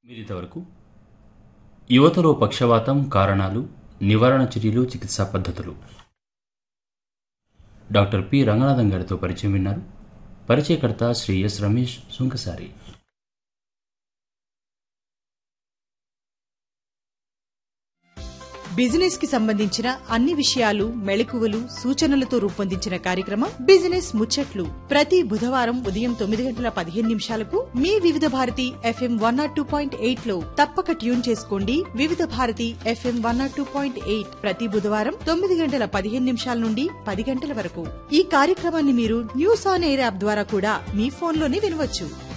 మీరింతవరకు యువతలో పక్షవాతం కారణాలు నివారణ చర్యలు చికిత్సా పద్ధతులు డాక్టర్ పి రంగనాథన్ గారితో పరిచయం విన్నారు పరిచయకర్త శ్రీ ఎస్ రమేష్ సుంకసారి బిజినెస్ కి సంబంధించిన అన్ని విషయాలు మెళకువలు సూచనలతో రూపొందించిన కార్యక్రమం బిజినెస్ ముచ్చట్లు ప్రతి బుధవారం ఉదయం తొమ్మిది గంటల పదిహేను నిమిషాలకు మీ Vividh Bharati FM one nought two point eight లో తప్పక ట్యూన్ చేసుకోండి Vividh Bharati FM one nought two point eight ప్రతి బుధవారం తొమ్మిది గంటల పదిహేను నిమిషాల నుండి పది గంటల వరకు ఈ కార్యక్రమాన్ని మీరు న్యూస్ ఆన్ ఎయిర్ యాప్ ద్వారా కూడా మీ ఫోన్లోనే వినవచ్చు